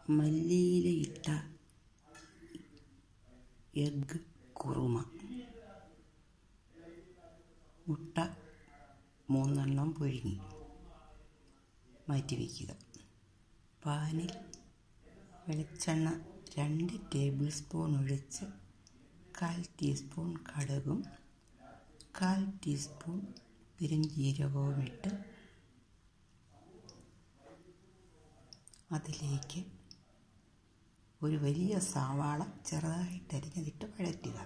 മല്ലിയിലയിട്ട egg kurma മുട്ട മൂന്നെണ്ണം പുഴുങ്ങി മാറ്റി വയ്ക്കുക പാനിൽ വെളിച്ചെണ്ണ രണ്ട് ടേബിൾ സ്പൂൺ ഒഴിച്ച് കാൽ ടീസ്പൂൺ കടുകും കാൽ ടീസ്പൂൺ പെരുംജീരകവും ഇട്ട് അതിലേക്ക് ഒരു വലിയ സവാള ചെറുതായിട്ട് അരിഞ്ഞതിട്ട് വഴറ്റുക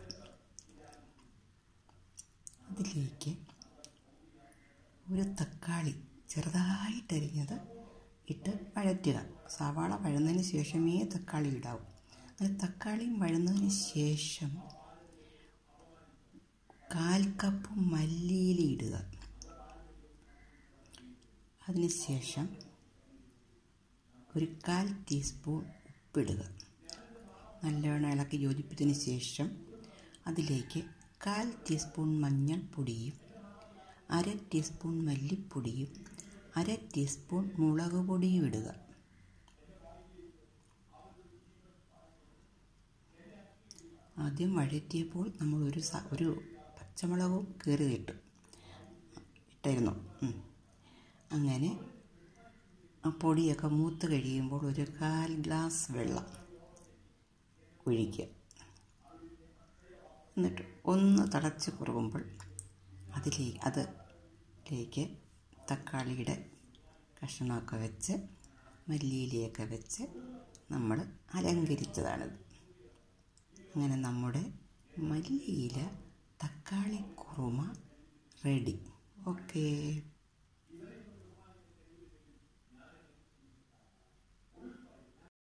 അതിലേക്ക് ഒരു തക്കാളി ചെറുതായിട്ട് അരിഞ്ഞത് ഇട്ട് വഴറ്റുക സവാള വഴന്നതിന് ശേഷമേ തക്കാളി ഇടാവൂ അങ്ങനെ തക്കാളിയും വഴന്നതിന് ശേഷം കാൽ കപ്പ് മല്ലിയില ഇടുക അതിനുശേഷം ഒരു കാൽ ടീസ്പൂൺ ഉപ്പിടുക നല്ലവണ്ണം ഇളക്കി യോജിപ്പിച്ചതിന് ശേഷം അതിലേക്ക് കാൽ ടീസ്പൂൺ മഞ്ഞൾപ്പൊടിയും അര ടീസ്പൂൺ മല്ലിപ്പൊടിയും അര ടീസ്പൂൺ മുളക് പൊടിയും ഇടുക ആദ്യം വഴറ്റിയപ്പോൾ നമ്മൾ ഒരു സ ഒരു പച്ചമുളകും കീറി ഇട്ടു ഇട്ടായിരുന്നു അങ്ങനെ ആ പൊടിയൊക്കെ മൂത്ത് കഴിയുമ്പോൾ ഒരു കാൽ ഗ്ലാസ് വെള്ളം ഒഴിക്കുക എന്നിട്ട് ഒന്ന് തിളച്ച് കുറുകുമ്പോൾ അതിലേക്ക് അതിലേക്ക് തക്കാളിയുടെ കഷ്ണമൊക്കെ വെച്ച് മല്ലിയിലയൊക്കെ വെച്ച് നമ്മൾ അലങ്കരിച്ചതാണിത് അങ്ങനെ നമ്മുടെ മല്ലിയില തക്കാളി കുറുമ റെഡി ഓക്കേ